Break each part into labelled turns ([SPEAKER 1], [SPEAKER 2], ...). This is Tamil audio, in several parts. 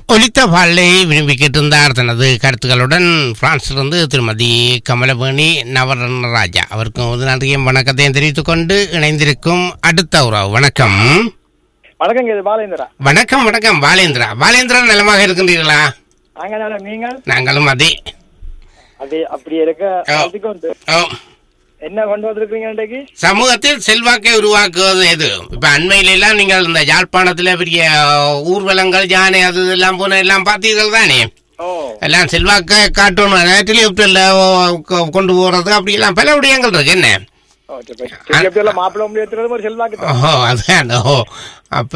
[SPEAKER 1] ஒலித்த பாலை விரும்பி கேட்டிருந்தார் தனது கருத்துக்களுடன் பிரான்சிலிருந்து திருமதி கமலவேணி நவரண்ராஜா அவருக்கும் ஒரு நன்றியும் வணக்கத்தையும் தெரிவித்துக் கொண்டு இணைந்திருக்கும் அடுத்த உறவு வணக்கம்
[SPEAKER 2] வணக்கங்க இது பாலேந்திரா
[SPEAKER 1] வணக்கம் வணக்கம் பாலேந்திரா பாலேந்திரா நலமாக இருக்கின்றீர்களா
[SPEAKER 2] நாங்க நல்லா நீங்கள்
[SPEAKER 1] நாங்களும் அதே
[SPEAKER 2] அது அப்படி இருக்க
[SPEAKER 1] ஆ.
[SPEAKER 2] அதுக்கு வந்து
[SPEAKER 1] ஓ,
[SPEAKER 2] என்ன கொண்டு வந்திருக்கீங்க இன்றைக்கு
[SPEAKER 1] சமூகத்தில் செல்வாக்கை உருவாக்குவது எது இப்ப அண்மையில எல்லாம் நீங்கள் இந்த யாழ்ப்பாணத்துல பெரிய ஊர்வலங்கள் யானை அது எல்லாம் போன எல்லாம் பார்த்தீர்கள் தானே
[SPEAKER 2] ஓ
[SPEAKER 1] எல்லாம் செல்வாக்க காட்டணும் டெலிகாப்டர்ல கொண்டு போறது அப்படி எல்லாம் பல விடயங்கள் இருக்கு என்ன
[SPEAKER 2] ஓ சரி எல்லாம் மாப்பிள்ளை முடியாது ஒரு செல்வாக்கு தான்.
[SPEAKER 1] ஓஹோ அதான் ஓ அப்ப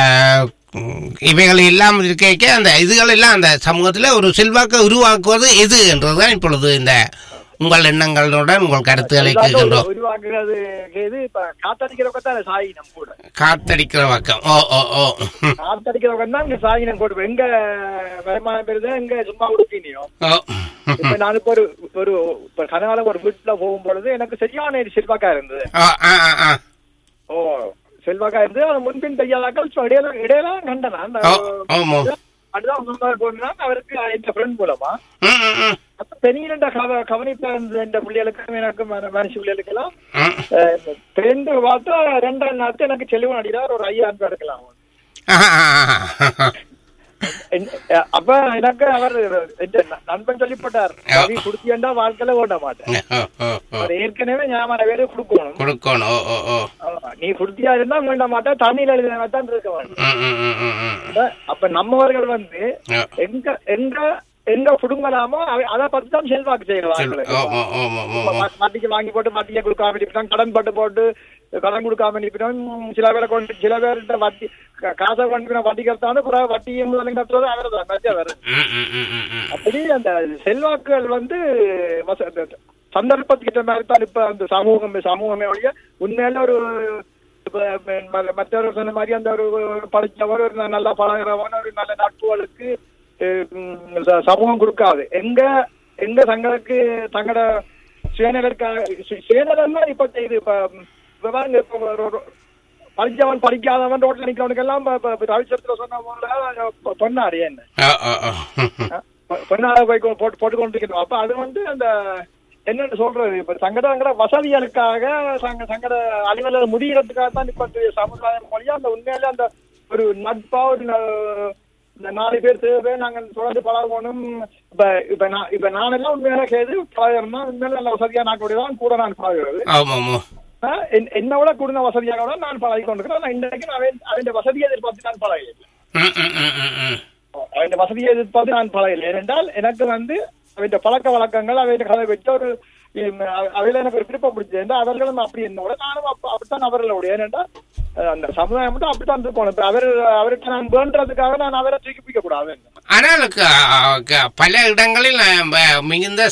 [SPEAKER 1] ம், இவைகள் இல்லாமல் இருக்க அந்த இதுகள் எல்லாம் அந்த சமூகத்துல ஒரு செல்வாக்கை உருவாக்குவது எது என்றதுதான் இப்பொழுது இந்த உங்கள் எண்ணங்களுடன் உங்கள் கருத்துக்களை
[SPEAKER 2] செல்வாக்கு
[SPEAKER 1] கேட்கின்றோம்
[SPEAKER 2] ஒரு- உருவாக்குறது இது இப்ப காத்தடிக்கிறவங்க தான் சாயி நம்ம கூட
[SPEAKER 1] காத்தடிக்கிற பக்கம் ஓ ஓ ஓ ம்,
[SPEAKER 2] காத்தடிக்கிறவங்க தான் இங்க சாயி நம்ம கூட எங்க வருமானம் பெறுது எங்க சும்மா கொடுத்தீனியோ
[SPEAKER 1] ஓ
[SPEAKER 2] இப்ப நான் இப்ப ஒரு ஒரு இப்ப கனகால ஒரு வீட்டுல போகும் பொழுது எனக்கு சரியான ஒரு செல்வாக்கா இருந்தது
[SPEAKER 1] ஓ ஆ ஆ ஆ
[SPEAKER 2] ஓ செல்வாக்கா இருந்தது அது முன்பின் தெரியாதாக்கள் இப்ப இடையில இடையில கண்டனா அந்த
[SPEAKER 1] ஓ ஓமோ
[SPEAKER 2] அதுதான் சொன்னார் போனா அவருக்கு என் ஃப்ரெண்ட் மூலமா
[SPEAKER 1] ம் ம் ம்
[SPEAKER 2] அப்ப பெரிய கவ கவனிப்பா இருந்த இந்த பிள்ளைகளுக்கும் எனக்கு மன- மனுஷ பிள்ளைகளுக்கெல்லாம்
[SPEAKER 1] ம்
[SPEAKER 2] ரெண்டு பார்த்தா ரெண்டாம் நாத்து எனக்கு செலவு அடிக்கிறார் ஒரு ஐயா அன்பு எடுக்கலாம்
[SPEAKER 1] ஆஹா, ஆஹா, ஆஹா.
[SPEAKER 2] என்- அப்ப எனக்கு அவர் என் நண்பன் சொல்லி போட்டார் நீ குடுத்தியண்டா வாழ்க்கையில ஓட மாட்டேன்
[SPEAKER 1] ஓ, ஓ, ஓ.
[SPEAKER 2] அவர் ஏற்கனவே ஞாபகம் வேறு கொடுக்கணும்
[SPEAKER 1] கொடுக்கணும் ஓ ஓ ஓ
[SPEAKER 2] ஆமா, நீ குடுத்தியா இருந்தா வேண்ட மாட்டேன் தமிழ் எழுதினா தான் இருக்க வேண்டும்
[SPEAKER 1] ம் ம் ம் ம் ம்
[SPEAKER 2] அப்ப- அப்ப நம்மவர்கள் வந்து
[SPEAKER 1] ஓ.
[SPEAKER 2] எங்க எங்க எங்க புடுங்கலாமோ அவை- அதை பத்தி தான் செல்வாக்கு
[SPEAKER 1] சரி.
[SPEAKER 2] செய்யலாம்
[SPEAKER 1] ஓ ஓ ஓ ஓ ஓ ஓ.
[SPEAKER 2] வட்டிக்கு வாங்கி போட்டு வட்டியை கொடுக்காம இருப்பினோம் கடன் பட்டு போட்டு கடன் கொடுக்காம இருப்பினோம் சில பேரை கொண்டு சில பேர்கிட்ட வட்டி கா- காசை கொண்டு வட்டி கட்டாந்து பிறகு வட்டியும் முதலையும் கட்டுறது அவர் தான் மத்திய அவர்
[SPEAKER 1] ம் ம் ம் ம் ம்.
[SPEAKER 2] அப்படி அந்த செல்வாக்குகள் வந்து வச- அந்த சந்தர்ப்பத்துக்கிட்ட மாதிரி தான் இப்ப அந்த சமூகம் சமூகமே ஒழிய உண்மையில ஒரு இப்ப ம- மற்றவர் சொன்ன மாதிரி அந்த ஒரு படிச்சவர் ஒரு நல்லா பழகிறவன் ஒரு நல்ல நட்புகளுக்கு அஹ், ம், ச- சமூகம் கொடுக்காது எங்க எங்க தங்களுக்கு தங்களோட சுயநலக்காக சு- சுயநலம் தான் இப்ப இது இப்ப இப்ப பாருங்க இப்ப ஒரு- ஒரு படிச்சவன் படிக்காதவன் ரோட்ல நிக்கிறவனுக்கெல்லாம் ரவிச்சந்திர சொன்ன போல பொ- பொன்னாடி என்ன
[SPEAKER 1] ஓ ஓ ஓ. ம், ம்.
[SPEAKER 2] பொன்னாட போய் கொ- போட்டு போட்டு கொண்டிருக்கணும் அப்ப அது வந்து அந்த என்னன்னு சொல்றது இப்ப சங்கடங்கிற வசதிகளுக்காக சங்க சங்கட அலுவலர் முடிகிறதுக்காக தான் இப்ப இந்த சமுதாயம் மொழியா அந்த உண்மையில அந்த ஒரு நட்பா ஒரு ந- இந்த நாலு பேர் தேவை நாங்க தொடர்ந்து பழகணும் இப்ப இப்ப நான் இப்ப நான் எல்லாம் உண்மையில கேது பழகிறோம்னா உண்மையில நல்ல வசதியா நான் தான் கூட நான் பழகிறது
[SPEAKER 1] ஆமாம் ஆமாம்
[SPEAKER 2] ஆஹ் என்- என்னை விட கூடுத வசதியாக கூட நான் பழகி கொண்டிருக்கிறேன் நான் இன்றைக்கு நான் அவன் அவன் வசதியை எதிர்பார்த்து நான் பழகிறேன்
[SPEAKER 1] ம் ம் ம் ம் ம்.
[SPEAKER 2] அவன் வசதியை எதிர்பார்த்து நான் பழகல ஏனென்றால் எனக்கு வந்து அவன் பழக்க வழக்கங்கள் அவன் கதை வச்சு ஒரு உம், அவ- அவையில எனக்கு ஒரு விருப்பம் பிடிச்சது அவர்களும் அப்படி என்னோட நானும் அப்ப- அப்படித்தான் அவர்களோட ஏனென்றால் அஹ், அந்த சமுதாயம் மட்டும் அப்படித்தான் இருக்கணும் இப்ப அவர் அவருக்கு நான் வேண்டதுக்காக நான் அவரை தூக்கி பிடிக்க கூடாது
[SPEAKER 1] ஆனால் க- க- பல இடங்களில் அஹ், ப- மிகுந்த